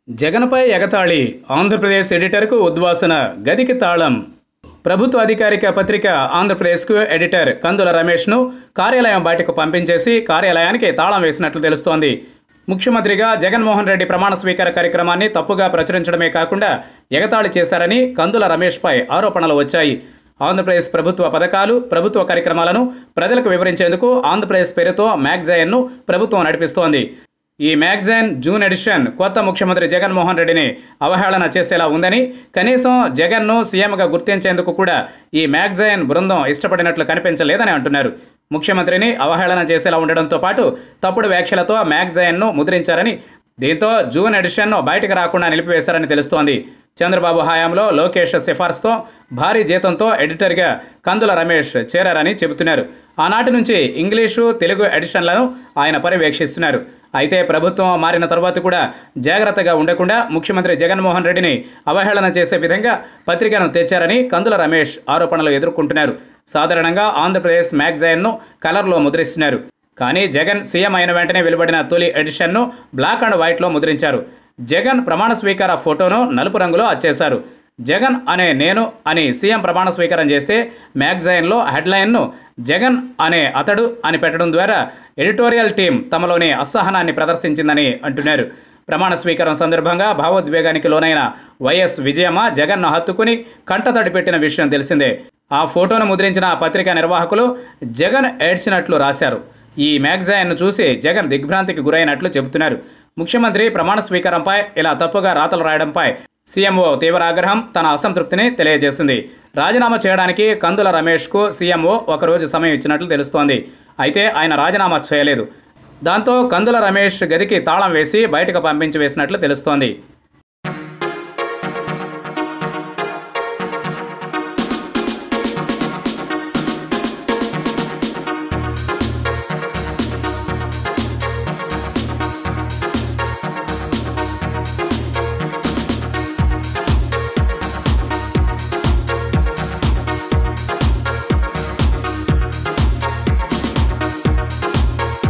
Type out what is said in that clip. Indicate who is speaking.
Speaker 1: జగన్పై ఎగతాళి ఆంధ్రప్రదేశ్ ఎడిటర్కు ఉద్వాసన గదికి తాళం ప్రభుత్వ అధికారిక పత్రిక ఆంధ్రప్రదేశ్కు ఎడిటర్ కందుల రమేష్ను కార్యాలయం బయటకు పంపించేసి కార్యాలయానికి తాళం వేసినట్లు తెలుస్తోంది ముఖ్యమంత్రిగా జగన్మోహన్ రెడ్డి ప్రమాణ స్వీకార కార్యక్రమాన్ని తప్పుగా ప్రచురించడమే కాకుండా ఎగతాళి చేశారని కందుల రమేష్పై ఆరోపణలు వచ్చాయి ఆంధ్రప్రదేశ్ ప్రభుత్వ పథకాలు ప్రభుత్వ కార్యక్రమాలను ప్రజలకు వివరించేందుకు ఆంధ్రప్రదేశ్ పేరుతో మ్యాగజైన్ను ప్రభుత్వం నడిపిస్తోంది ఈ మ్యాగజైన్ జూన్ ఎడిషన్ కొత్త ముఖ్యమంత్రి జగన్మోహన్ రెడ్డిని అవహేళన చేసేలా ఉందని కనీసం జగన్ను సీఎంగా గుర్తించేందుకు కూడా ఈ మ్యాగజైన్ బృందం ఇష్టపడినట్లు కనిపించలేదని అంటున్నారు ముఖ్యమంత్రిని అవహేళన చేసేలా ఉండడంతో పాటు తప్పుడు వ్యాఖ్యలతో మ్యాగజైన్ను ముద్రించారని దీంతో జూన్ ఎడిషన్ను బయటకు రాకుండా నిలిపివేశారని తెలుస్తోంది చంద్రబాబు హయాంలో లోకేష్ సిఫార్సుతో భారీ జీతంతో ఎడిటర్గా కందుల రమేష్ చేరారని చెబుతున్నారు ఆనాటి నుంచి ఇంగ్లీషు తెలుగు ఎడిషన్లను ఆయన పర్యవేక్షిస్తున్నారు అయితే ప్రభుత్వం మారిన తర్వాత కూడా జాగ్రత్తగా ఉండకుండా ముఖ్యమంత్రి జగన్మోహన్ రెడ్డిని అవహేళన చేసే విధంగా పత్రికను తెచ్చారని కందుల రమేష్ ఆరోపణలు ఎదుర్కొంటున్నారు సాధారణంగా ఆంధ్రప్రదేశ్ మ్యాగజైన్ను కలర్లో ముద్రిస్తున్నారు కానీ జగన్ సీఎం అయిన వెంటనే వెలువడిన తొలి ఎడిషన్ను బ్లాక్ అండ్ వైట్లో ముద్రించారు జగన్ ప్రమాణ స్వీకార ఫోటోను నలుపు రంగులో అచ్చేశారు జగన్ అనే నేను అని సీఎం ప్రమాణ స్వీకారం చేస్తే మ్యాగజైన్లో హెడ్లైన్ను జగన్ అనే అతడు అని పెట్టడం ద్వారా ఎడిటోరియల్ టీం తమలోని అసహనాన్ని ప్రదర్శించిందని అంటున్నారు ప్రమాణ స్వీకారం సందర్భంగా భావోద్వేగానికి లోనైన వైఎస్ విజయమ్మ జగన్ను హత్తుకుని కంటతడి పెట్టిన విషయం తెలిసిందే ఆ ఫోటోను ముద్రించిన పత్రికా నిర్వాహకులు జగన్ ఏడ్చినట్లు రాశారు ఈ మ్యాగజైన్ను చూసి జగన్ దిగ్భ్రాంతికి గురైనట్లు చెబుతున్నారు ముఖ్యమంత్రి ప్రమాణ స్వీకారంపై ఇలా తప్పుగా రాతలు రాయడంపై సీఎంఓ తీవ్ర ఆగ్రహం తన అసంతృప్తిని తెలియజేసింది రాజీనామా చేయడానికి కందుల రమేష్కు సీఎంఓ ఒకరోజు సమయం ఇచ్చినట్లు తెలుస్తోంది అయితే ఆయన రాజీనామా చేయలేదు దాంతో కందుల రమేష్ గదికి తాళం వేసి బయటకు పంపించి వేసినట్లు తెలుస్తోంది